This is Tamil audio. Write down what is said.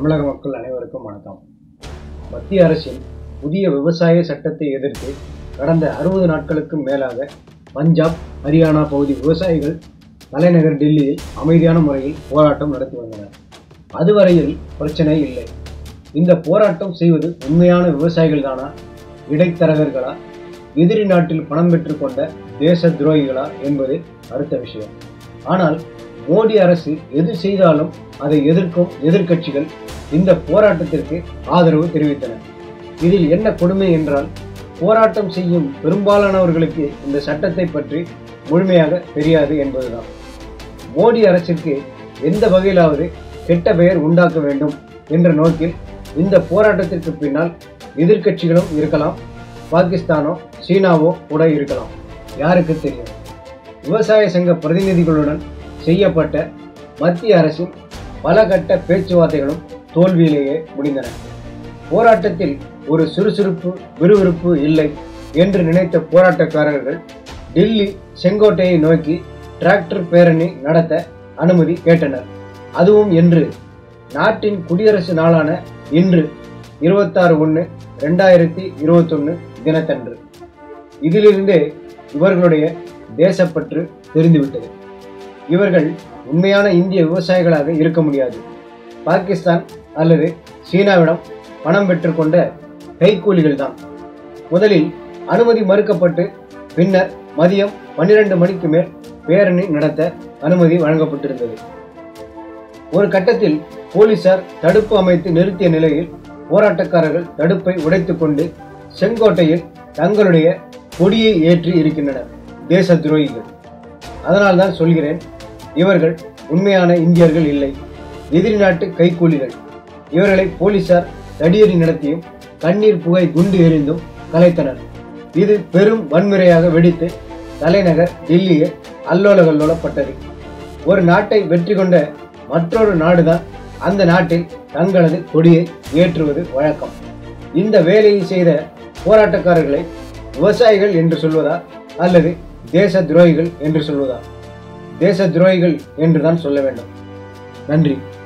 தமிழக மக்கள் அனைவருக்கும் வணக்கம் மத்திய அரசின் புதிய விவசாய சட்டத்தை எதிர்த்து கடந்த அறுபது நாட்களுக்கும் மேலாக பஞ்சாப் ஹரியானா பகுதி விவசாயிகள் தலைநகர் டெல்லியில் அமைதியான முறையில் போராட்டம் நடத்தி வந்தனர் அதுவரையில் பிரச்சனை இல்லை இந்த போராட்டம் செய்வது உண்மையான விவசாயிகள் தானா இடைத்தரகர்களா எதிரி நாட்டில் பணம் பெற்றுக்கொண்ட தேச துரோகிகளா என்பது அடுத்த விஷயம் ஆனால் மோடி அரசு எது செய்தாலும் அதை எதிர்க்கும் எதிர்க்கட்சிகள் இந்த போராட்டத்திற்கு ஆதரவு தெரிவித்தன இதில் என்ன கொடுமை என்றால் போராட்டம் செய்யும் பெரும்பாலானவர்களுக்கு இந்த சட்டத்தை பற்றி முழுமையாக தெரியாது என்பதுதான் மோடி அரசிற்கு எந்த வகையிலாவது கெட்ட பெயர் உண்டாக்க வேண்டும் என்ற நோக்கில் இந்த போராட்டத்திற்கு பின்னால் எதிர்க்கட்சிகளும் இருக்கலாம் பாகிஸ்தானோ சீனாவோ கூட இருக்கலாம் யாருக்கு தெரியும் விவசாய சங்க பிரதிநிதிகளுடன் செய்யப்பட்ட மத்திய அரசின் பல கட்ட பேச்சுவார்த்தைகளும் தோல்வியிலேயே முடிந்தன போராட்டத்தில் ஒரு சுறுசுறுப்பு விறுவிறுப்பு இல்லை என்று நினைத்த போராட்டக்காரர்கள் டெல்லி செங்கோட்டையை நோக்கி டிராக்டர் பேரணி நடத்த அனுமதி கேட்டனர் அதுவும் என்று நாட்டின் குடியரசு நாளான இன்று இருபத்தாறு ஒன்று ரெண்டாயிரத்தி இருபத்தொன்று தினத்தன்று இதிலிருந்தே இவர்களுடைய தேசப்பற்று தெரிந்துவிட்டது இவர்கள் உண்மையான இந்திய விவசாயிகளாக இருக்க முடியாது பாகிஸ்தான் அல்லது சீனாவிடம் பணம் பெற்றுக்கொண்ட கைக்கூலிகள் தான் முதலில் அனுமதி மறுக்கப்பட்டு பின்னர் மதியம் பன்னிரண்டு மணிக்கு மேல் பேரணி நடத்த அனுமதி வழங்கப்பட்டிருந்தது ஒரு கட்டத்தில் போலீசார் தடுப்பு அமைத்து நிறுத்திய நிலையில் போராட்டக்காரர்கள் தடுப்பை உடைத்துக் கொண்டு செங்கோட்டையில் தங்களுடைய கொடியை ஏற்றி இருக்கின்றனர் தேச துரோகிகள் அதனால்தான் சொல்கிறேன் இவர்கள் உண்மையான இந்தியர்கள் இல்லை எதிரி நாட்டு கைக்கூலிகள் இவர்களை போலீசார் தடியடி நடத்தியும் கண்ணீர் புகை குண்டு எறிந்தும் கலைத்தனர் இது பெரும் வன்முறையாக வெடித்து தலைநகர் டெல்லியே அல்லோல கல்லோலப்பட்டது ஒரு நாட்டை வெற்றி கொண்ட மற்றொரு நாடுதான் அந்த நாட்டில் தங்களது கொடியை ஏற்றுவது வழக்கம் இந்த வேலையை செய்த போராட்டக்காரர்களை விவசாயிகள் என்று சொல்வதா அல்லது தேச துரோகிகள் என்று சொல்வதா தேச துரோகிகள் என்றுதான் சொல்ல வேண்டும் நன்றி